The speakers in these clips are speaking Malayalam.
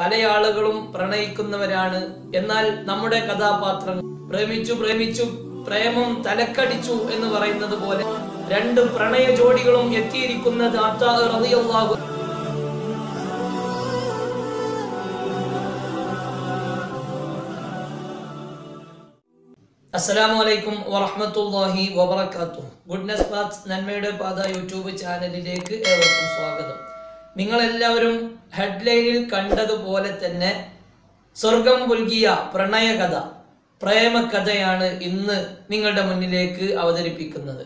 പല ആളുകളും പ്രണയിക്കുന്നവരാണ് എന്നാൽ നമ്മുടെ കഥാപാത്രങ്ങൾ പ്രേമിച്ചു പ്രേമിച്ചു പ്രേമം തലക്കടിച്ചു എന്ന് പറയുന്നത് പോലെ രണ്ട് പ്രണയ ജോഡികളും എത്തിയിരിക്കുന്നത് അത്താ റളിയല്ലാഹു അസ്സലാമു അലൈക്കും വറഹ്മത്തുള്ളാഹി വബറകാതുഹു ഗുഡ്നസ് പാത്ത് നന്മയുടെ പാത യൂട്യൂബ് ചാനലിലേക്ക് ഏവർക്കും സ്വാഗതം നിങ്ങൾ എല്ലാവരും ഹെഡ്ലൈനിൽ കണ്ടതുപോലെ തന്നെ സ്വർഗം പുൽകിയ പ്രണയകഥ പ്രേമകഥയാണ് ഇന്ന് നിങ്ങളുടെ മുന്നിലേക്ക് അവതരിപ്പിക്കുന്നത്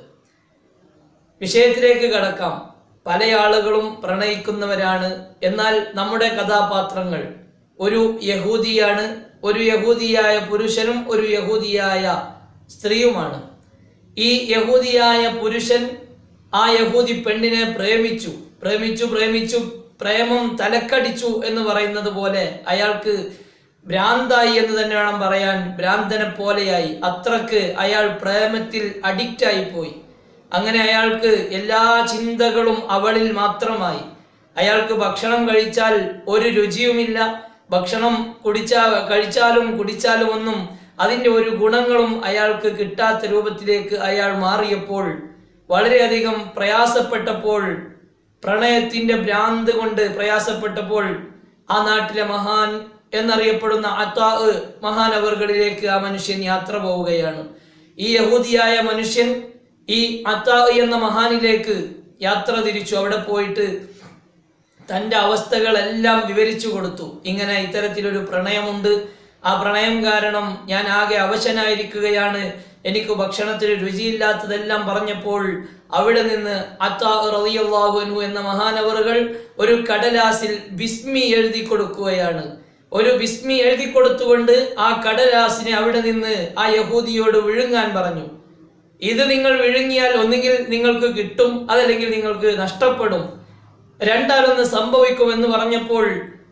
വിഷയത്തിലേക്ക് കടക്കാം പല ആളുകളും പ്രണയിക്കുന്നവരാണ് എന്നാൽ നമ്മുടെ കഥാപാത്രങ്ങൾ ഒരു യഹൂദിയാണ് ഒരു യഹൂദിയായ പുരുഷനും ഒരു യഹൂദിയായ സ്ത്രീയുമാണ് ഈ യഹൂദിയായ പുരുഷൻ ആ യഹൂദി പെണ്ണിനെ പ്രേമിച്ചു പ്രേമിച്ചു പ്രേമിച്ചു പ്രേമം തലക്കടിച്ചു എന്ന് പറയുന്നത് പോലെ അയാൾക്ക് ഭ്രാന്തായി എന്ന് തന്നെ വേണം പറയാൻ ഭ്രാന്തനെ പോലെയായി അത്രക്ക് അയാൾ പ്രേമത്തിൽ അഡിക്റ്റ് ആയി പോയി അങ്ങനെ അയാൾക്ക് എല്ലാ ചിന്തകളും അവളിൽ മാത്രമായി അയാൾക്ക് ഭക്ഷണം കഴിച്ചാൽ ഒരു രുചിയുമില്ല ഭക്ഷണം കുടിച്ചാ കഴിച്ചാലും കുടിച്ചാലും ഒന്നും അതിൻ്റെ ഒരു ഗുണങ്ങളും അയാൾക്ക് കിട്ടാത്ത രൂപത്തിലേക്ക് അയാൾ മാറിയപ്പോൾ വളരെയധികം പ്രയാസപ്പെട്ടപ്പോൾ പ്രണയത്തിന്റെ ഭ്രാന്ത് കൊണ്ട് പ്രയാസപ്പെട്ടപ്പോൾ ആ നാട്ടിലെ മഹാൻ എന്നറിയപ്പെടുന്ന അത്താ മഹാനവറുകളിലേക്ക് ആ മനുഷ്യൻ യാത്ര പോവുകയാണ് ഈ യഹൂദിയായ മനുഷ്യൻ ഈ അത്താ എന്ന മഹാനിലേക്ക് യാത്ര തിരിച്ചു അവിടെ പോയിട്ട് തൻ്റെ അവസ്ഥകളെല്ലാം വിവരിച്ചു കൊടുത്തു ഇങ്ങനെ ഇത്തരത്തിലൊരു പ്രണയമുണ്ട് ആ പ്രണയം കാരണം ഞാൻ ആകെ അവശനായിരിക്കുകയാണ് എനിക്ക് ഭക്ഷണത്തിന് രുചിയില്ലാത്തതെല്ലാം പറഞ്ഞപ്പോൾ അവിടെ നിന്ന് അത്താ റളിയല്ലാഹു എന്ന മഹാനവറുകൾ ഒരു കടലാസിൽ ബിസ്മി എഴുതി കൊടുക്കുകയാണ് ഒരു ബിസ്മി എഴുതി കൊടുത്തുകൊണ്ട് ആ കടലാസിനെ അവിടെ നിന്ന് ആ യഹൂദിയോട് വിഴുങ്ങാൻ പറഞ്ഞു ഇത് നിങ്ങൾ വിഴുങ്ങിയാൽ ഒന്നുകിൽ നിങ്ങൾക്ക് കിട്ടും അതല്ലെങ്കിൽ നിങ്ങൾക്ക് നഷ്ടപ്പെടും രണ്ടാലൊന്ന് സംഭവിക്കുമെന്ന് പറഞ്ഞപ്പോൾ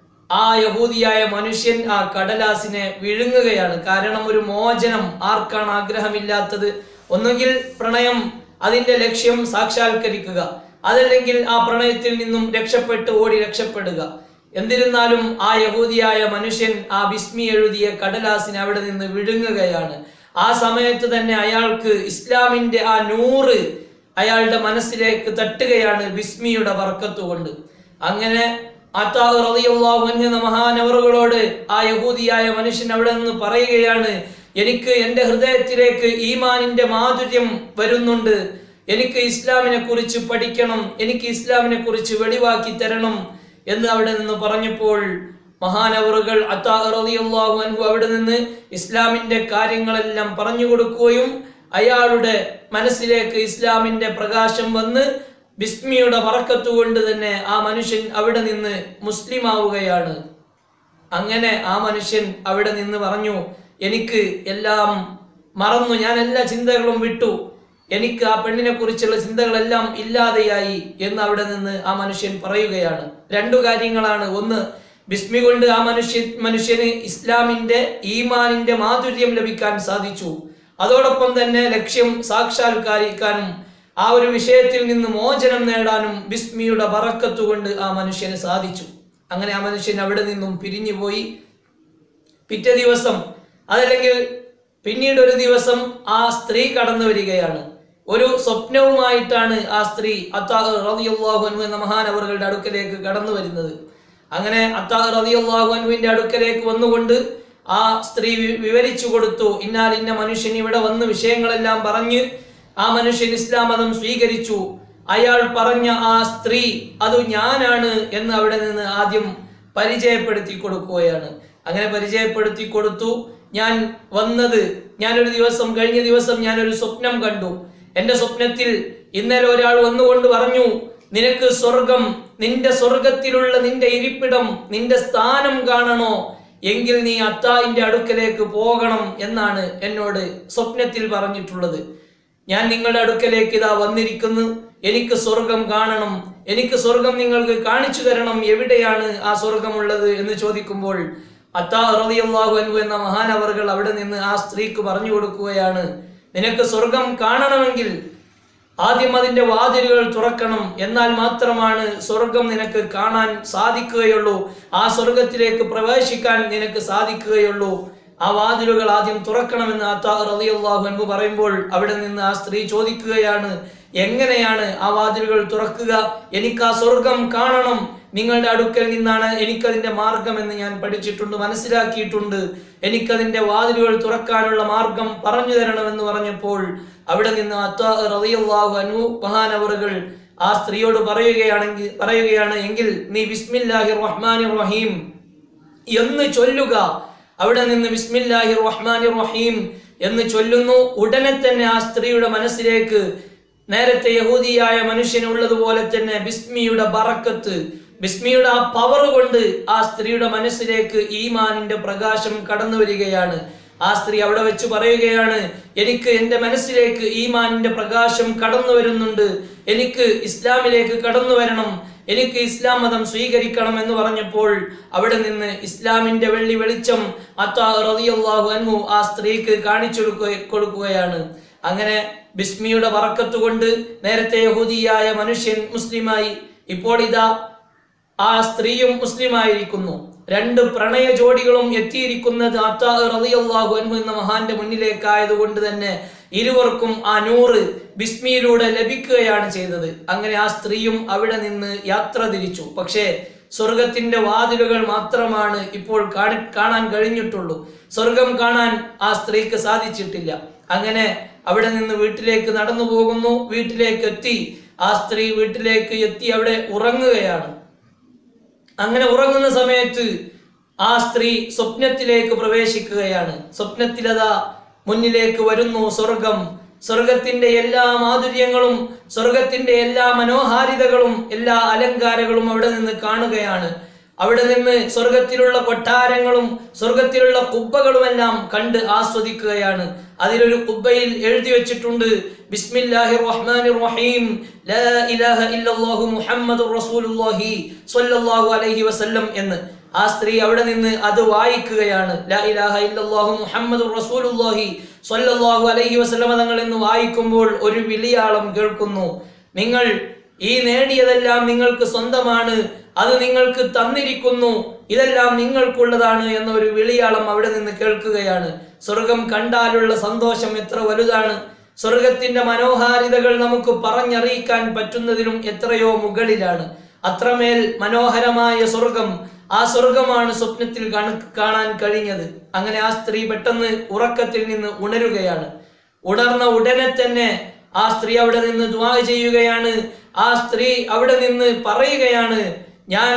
ആ യഹൂദിയായ മനുഷ്യൻ ആ കടലാസിനെ വിഴുങ്ങുകയാണ് കാരണം ഒരു മോചനം ആർക്കാണ് ആഗ്രഹമില്ലാത്തത് ഒന്നുകിൽ പ്രണയം അതിന്റെ ലക്ഷ്യം സാക്ഷാത്കരിക്കുക അതല്ലെങ്കിൽ ആ പ്രണയത്തിൽ നിന്നും രക്ഷപ്പെട്ട് ഓടി രക്ഷപ്പെടുക എന്നിരുന്നാലും ആ യഹൂദിയായ മനുഷ്യൻ ആ ബിസ്മി എഴുതിയ കടലാസിനെ അവിടെ നിന്ന് വിഴുങ്ങുകയാണ് ആ സമയത്ത് തന്നെ അയാൾക്ക് ഇസ്ലാമിന്റെ ആ നൂറ് അയാളുടെ മനസ്സിലേക്ക് തട്ടുകയാണ് ബിസ്മിയുടെ വർക്കത്ത് കൊണ്ട് അങ്ങനെ അത്താഹ് റളിയല്ലാഹു അൻഹു എന്ന മഹാനവറുകളോട് ആ യഹൂദിയായ മനുഷ്യൻ അവിടെ നിന്ന് പറയുകയാണ് എനിക്ക് എൻ്റെ ഹൃദയത്തിലേക്ക് ഈമാനിന്റെ മാധുര്യം വരുന്നുണ്ട് എനിക്ക് ഇസ്ലാമിനെ കുറിച്ച് പഠിക്കണം എനിക്ക് ഇസ്ലാമിനെ കുറിച്ച് വെളിവാക്കി തരണം എന്ന് അവിടെ നിന്ന് പറഞ്ഞപ്പോൾ മഹാനവറുകൾ അത്താഹ് റളിയല്ലാഹു അൻഹു അവിടെ നിന്ന് ഇസ്ലാമിന്റെ കാര്യങ്ങളെല്ലാം പറഞ്ഞു കൊടുക്കുകയും അയാളുടെ മനസ്സിലേക്ക് ഇസ്ലാമിന്റെ പ്രകാശം വന്ന് ബിസ്മിയുടെ വറക്കത്ത് കൊണ്ട് തന്നെ ആ മനുഷ്യൻ അവിടെ നിന്ന് മുസ്ലിം ആവുകയാണ് അങ്ങനെ ആ മനുഷ്യൻ അവിടെ നിന്ന് പറഞ്ഞു എനിക്ക് എല്ലാം മറന്നു ഞാൻ എല്ലാ ചിന്തകളും വിട്ടു എനിക്ക് ആ പെണ്ണിനെ കുറിച്ചുള്ള ചിന്തകളെല്ലാം ഇല്ലാതെയായി എന്ന് അവിടെ നിന്ന് ആ മനുഷ്യൻ പറയുകയാണ് രണ്ടു കാര്യങ്ങളാണ് ഒന്ന് ബിസ്മി കൊണ്ട് ആ മനുഷ്യ മനുഷ്യന് ഇസ്ലാമിന്റെ ഈമാനിന്റെ മാധുര്യം ലഭിക്കാൻ സാധിച്ചു അതോടൊപ്പം തന്നെ ലക്ഷ്യം സാക്ഷാത്കരിക്കാനും ആ ഒരു വിഷയത്തിൽ നിന്ന് മോചനം നേടാനും ബിസ്മിയുടെ ബറക്കത്ത് കൊണ്ട് ആ മനുഷ്യന് സാധിച്ചു അങ്ങനെ ആ മനുഷ്യൻ അവിടെ നിന്നും പിരിഞ്ഞുപോയി പിറ്റേ ദിവസം അതല്ലെങ്കിൽ പിന്നീട് ഒരു ദിവസം ആ സ്ത്രീ കടന്നു വരികയാണ് ഒരു സ്വപ്നവുമായിട്ടാണ് ആ സ്ത്രീ അത്താഹ് റളിയല്ലാഹു അൻഹു എന്ന മഹാനവറുകളുടെ അടുക്കലേക്ക് കടന്നു വരുന്നത് അങ്ങനെ അത്താഹ് റളിയല്ലാഹു അൻഹുവിന്റെ അടുക്കലേക്ക് വന്നുകൊണ്ട് ആ സ്ത്രീ വി- വിവരിച്ചു കൊടുത്തു ഇന്നാൽ ഇന്ന മനുഷ്യൻ ഇവിടെ വന്ന് വിഷയങ്ങളെല്ലാം പറഞ്ഞ് ആ മനുഷ്യൻ ഇസ്ലാം മതം സ്വീകരിച്ചു അയാൾ പറഞ്ഞ ആ സ്ത്രീ അത് ഞാനാണ് എന്ന് അവിടെ നിന്ന് ആദ്യം പരിചയപ്പെടുത്തി കൊടുക്കുകയാണ് അങ്ങനെ പരിചയപ്പെടുത്തി കൊടുത്തു ഞാൻ വന്നത് ഞാനൊരു ദിവസം കഴിഞ്ഞ ദിവസം ഞാനൊരു സ്വപ്നം കണ്ടു എന്റെ സ്വപ്നത്തിൽ ഇന്നലെ ഒരാൾ വന്നുകൊണ്ട് പറഞ്ഞു നിനക്ക് സ്വർഗം നിന്റെ സ്വർഗത്തിലുള്ള നിന്റെ ഇരിപ്പിടം നിന്റെ സ്ഥാനം കാണണോ എങ്കിൽ നീ അത്തായിന്റെ അടുക്കലേക്ക് പോകണം എന്നാണ് എന്നോട് സ്വപ്നത്തിൽ പറഞ്ഞിട്ടുള്ളത് ഞാൻ നിങ്ങളുടെ അടുക്കലേക്ക് ഇതാ വന്നിരിക്കുന്നു എനിക്ക് സ്വർഗം കാണണം എനിക്ക് സ്വർഗം നിങ്ങൾക്ക് കാണിച്ചു തരണം എവിടെയാണ് ആ സ്വർഗമുള്ളത് എന്ന് ചോദിക്കുമ്പോൾ അത്താ റളിയല്ലാഹു അൻഹു എന്ന മഹാനവറുകൾ അവിടെ നിന്ന് ആ സ്ത്രീക്ക് പറഞ്ഞു കൊടുക്കുകയാണ് നിനക്ക് സ്വർഗം കാണണമെങ്കിൽ ആദ്യം അതിന്റെ വാതിലുകൾ തുറക്കണം എന്നാൽ മാത്രമാണ് സ്വർഗം നിനക്ക് കാണാൻ സാധിക്കുകയുള്ളൂ ആ സ്വർഗത്തിലേക്ക് പ്രവേശിക്കാൻ നിനക്ക് സാധിക്കുകയുള്ളൂ ആ വാതിലുകൾ ആദ്യം തുറക്കണമെന്ന് റളിയല്ലാഹു അൻഹു പറയുമ്പോൾ അവിടെ നിന്ന് ആ സ്ത്രീ ചോദിക്കുകയാണ് എങ്ങനെയാണ് ആ വാതിലുകൾ തുറക്കുക എനിക്ക് ആ സ്വർഗം കാണണം നിങ്ങളുടെ അടുക്കൽ നിന്നാണ് എനിക്കതിന്റെ മാർഗം എന്ന് ഞാൻ പഠിച്ചിട്ടുണ്ട് മനസ്സിലാക്കിയിട്ടുണ്ട് എനിക്കതിന്റെ വാതിലുകൾ തുറക്കാനുള്ള മാർഗം പറഞ്ഞു തരണമെന്ന് പറഞ്ഞപ്പോൾ അവിടെ നിന്ന് റളിയല്ലാഹു അൻഹു മഹാനവറുകൾ ആ സ്ത്രീയോട് പറയുകയാണെങ്കിൽ പറയുകയാണ് എങ്കിൽ നീ ബിസ്മില്ലാഹിർ റഹ്മാനിർ റഹീം എന്ന് ചൊല്ലുക അവിടെ നിന്ന് ബിസ്മില്ലാഹിർ റഹ്മാനിർ റഹീം എന്ന് ചൊല്ലുന്നു ഉടനെ തന്നെ ആ സ്ത്രീയുടെ മനസ്സിലേക്ക് നേരത്തെ യഹൂദിയായ മനുഷ്യനുള്ളതുപോലെ തന്നെ ബിസ്മിയുടെ ബറക്കത്ത് ബിസ്മിയുടെ ആ പവർ കൊണ്ട് ആ സ്ത്രീയുടെ മനസ്സിലേക്ക് ഈമാനിന്റെ പ്രകാശം കടന്നു വരികയാണ് ആ സ്ത്രീ അവിടെ വെച്ച് പറയുകയാണ് എനിക്ക് എൻ്റെ മനസ്സിലേക്ക് ഈമാനിന്റെ പ്രകാശം കടന്നു വരുന്നുണ്ട് എനിക്ക് ഇസ്ലാമിലേക്ക് കടന്നു വരണം എനിക്ക് ഇസ്ലാം മതം സ്വീകരിക്കണം എന്ന് പറഞ്ഞപ്പോൾ അവിടെ നിന്ന് ഇസ്ലാമിന്റെ വെള്ളി വെളിച്ചം അത്താ റളിയല്ലാഹു അൻഹു ആ സ്ത്രീക്ക് കാണിച്ചു കൊടുക്കുക- കൊടുക്കുകയാണ് അങ്ങനെ ബിസ്മിയുടെ വറക്കത്ത് കൊണ്ട് നേരത്തെ യഹൂദിയായ മനുഷ്യൻ മുസ്ലിമായി ഇപ്പോൾ ഇതാ ആ സ്ത്രീയും മുസ്ലിമായിരിക്കുന്നു രണ്ട് പ്രണയ ജോഡികളും എത്തിയിരിക്കുന്നത് അത്താ റളിയല്ലാഹു അൻഹു എന്ന മഹാന്റെ മുന്നിലേക്കായതുകൊണ്ട് തന്നെ ഇരുവർക്കും ആ നൂറ് ബിസ്മിയിലൂടെ ലഭിക്കുകയാണ് ചെയ്തത് അങ്ങനെ ആ സ്ത്രീയും അവിടെ നിന്ന് യാത്ര തിരിച്ചു പക്ഷേ സ്വർഗത്തിന്റെ വാതിലുകൾ മാത്രമാണ് ഇപ്പോൾ കാണി കാണാൻ കഴിഞ്ഞിട്ടുള്ളൂ സ്വർഗം കാണാൻ ആ സ്ത്രീക്ക് സാധിച്ചിട്ടില്ല അങ്ങനെ അവിടെ നിന്ന് വീട്ടിലേക്ക് നടന്നു പോകുന്നു വീട്ടിലേക്ക് എത്തി ആ സ്ത്രീ വീട്ടിലേക്ക് എത്തി അവിടെ ഉറങ്ങുകയാണ് അങ്ങനെ ഉറങ്ങുന്ന സമയത്ത് ആ സ്ത്രീ സ്വപ്നത്തിലേക്ക് പ്രവേശിക്കുകയാണ് സ്വപ്നത്തിലതാ മുന്നിലേക്ക് വരുന്നു സ്വർഗം സ്വർഗത്തിന്റെ എല്ലാ മാധുര്യങ്ങളും സ്വർഗത്തിന്റെ എല്ലാ മനോഹാരിതകളും എല്ലാ അലങ്കാരങ്ങളും അവിടെ നിന്ന് കാണുകയാണ് അവിടെ നിന്ന് സ്വർഗത്തിലുള്ള കൊട്ടാരങ്ങളും സ്വർഗത്തിലുള്ള കുബ്ബകളുമെല്ലാം കണ്ട് ആസ്വദിക്കുകയാണ് അതിലൊരു കുബ്ബയിൽ എഴുതി വെച്ചിട്ടുണ്ട് ബിസ്മില്ലാഹിർ റഹ്മാനിർ റഹീം ലാ ഇലാഹ ഇല്ലല്ലാഹു മുഹമ്മദുർ റസൂലുള്ളാഹി സ്വല്ലല്ലാഹു അലൈഹി വസല്ലം എന്ന് ആ സ്ത്രീ അവിടെ നിന്ന് അത് വായിക്കുകയാണ് ലാ ഇലാഹ ഇല്ലല്ലാഹു മുഹമ്മദുർ റസൂലുള്ളാഹി സ്വല്ലല്ലാഹു അലൈഹി വസല്ലം തങ്ങൾ എന്ന് വായിക്കുമ്പോൾ ഒരു വിളിയാളം കേൾക്കുന്നു നിങ്ങൾ ഈ നേടിയതെല്ലാം നിങ്ങൾക്ക് സ്വന്തമാണ് അത് നിങ്ങൾക്ക് തന്നിരിക്കുന്നു ഇതെല്ലാം നിങ്ങൾക്കുള്ളതാണ് എന്ന ഒരു വിളിയാളം അവിടെ നിന്ന് കേൾക്കുകയാണ് സ്വർഗം കണ്ടാലുള്ള സന്തോഷം എത്ര വലുതാണ് സ്വർഗത്തിന്റെ മനോഹാരിതകൾ നമുക്ക് പറഞ്ഞറിയിക്കാൻ പറ്റുന്നതിലും എത്രയോ മുകളിലാണ് അത്രമേൽ മനോഹരമായ സ്വർഗം ആ സ്വർഗമാണ് സ്വപ്നത്തിൽ കാണ- കാണാൻ കഴിഞ്ഞത് അങ്ങനെ ആ സ്ത്രീ പെട്ടെന്ന് ഉറക്കത്തിൽ നിന്ന് ഉണരുകയാണ് ഉണർന്ന ഉടനെ തന്നെ ആ സ്ത്രീ അവിടെ നിന്ന് ദ്വാ ചെയ്യുകയാണ് ആ സ്ത്രീ അവിടെ നിന്ന് പറയുകയാണ് ഞാൻ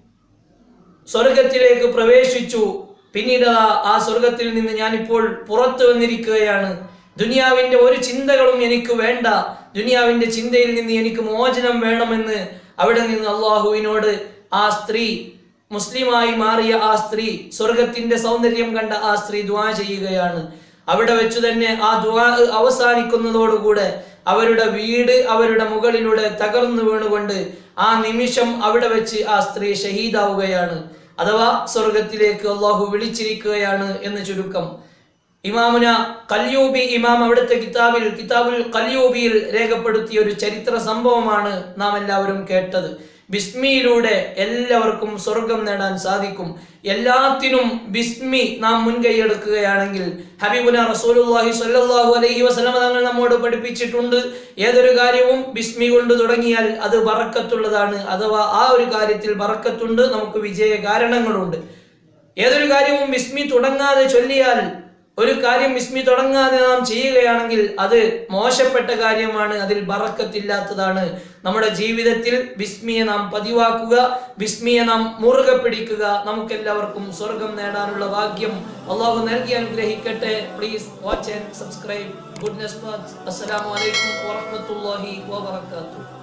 സ്വർഗത്തിലേക്ക് പ്രവേശിച്ചു പിന്നീട് ആ ആ സ്വർഗത്തിൽ നിന്ന് ഞാനിപ്പോൾ പുറത്തു വന്നിരിക്കുകയാണ് ദുനിയാവിന്റെ ഒരു ചിന്തകളും എനിക്ക് വേണ്ട ദുനിയാവിന്റെ ചിന്തയിൽ നിന്ന് എനിക്ക് മോചനം വേണമെന്ന് അവിടെ നിന്ന് അള്ളാഹുവിനോട് ആ സ്ത്രീ മുസ്ലിമായി മാറിയ ആ സ്ത്രീ സ്വർഗത്തിന്റെ സൗന്ദര്യം കണ്ട ആ സ്ത്രീ ദ്വാ ചെയ്യുകയാണ് അവിടെ വെച്ച് തന്നെ ആ ദ്വാ അവസാനിക്കുന്നതോടുകൂടെ അവരുടെ വീട് അവരുടെ മുകളിലൂടെ തകർന്നു വീണുകൊണ്ട് ആ നിമിഷം അവിടെ വെച്ച് ആ സ്ത്രീ ഷഹീദാവുകയാണ് അഥവാ സ്വർഗത്തിലേക്ക് അള്ളാഹു വിളിച്ചിരിക്കുകയാണ് എന്ന് ചുരുക്കം ഇമാമുന കല്യൂബി ഇമാം അവിടുത്തെ കിതാബിൽ കിതാബുൽ കല്യൂബിയിൽ രേഖപ്പെടുത്തിയ ഒരു ചരിത്ര സംഭവമാണ് നാം എല്ലാവരും കേട്ടത് ബിസ്മിയിലൂടെ എല്ലാവർക്കും സ്വർഗം നേടാൻ സാധിക്കും എല്ലാത്തിനും ബിസ്മി നാം മുൻകൈയെടുക്കുകയാണെങ്കിൽ ഹബീബുന റസൂലുള്ളാഹി സ്വല്ലല്ലാഹു അലൈഹി വസല്ലമ തങ്ങൾ നമ്മോട് പഠിപ്പിച്ചിട്ടുണ്ട് ഏതൊരു കാര്യവും ബിസ്മി കൊണ്ട് തുടങ്ങിയാൽ അത് ബറക്കത്തുള്ളതാണ് അഥവാ ആ ഒരു കാര്യത്തിൽ ബറക്കത്തുണ്ട് നമുക്ക് വിജയ കാരണങ്ങളുണ്ട് ഏതൊരു കാര്യവും ബിസ്മി തുടങ്ങാതെ ചൊല്ലിയാൽ ഒരു കാര്യം ബിസ്മി തുടങ്ങാതെ നാം ചെയ്യുകയാണെങ്കിൽ അത് മോശപ്പെട്ട കാര്യമാണ് അതിൽ ബറക്കത്തില്ലാത്തതാണ് നമ്മുടെ ജീവിതത്തിൽ ബിസ്മിയെ നാം പതിവാക്കുക ബിസ്മിയെ നാം മുറുകെ പിടിക്കുക നമുക്കെല്ലാവർക്കും സ്വർഗം നേടാനുള്ള ഭാഗ്യം അള്ളാഹു നൽകി അനുഗ്രഹിക്കട്ടെ please watch and subscribe goodness അസ്സലാമു അലൈക്കും വറഹ്മത്തുള്ളാഹി വബറകാതുഹു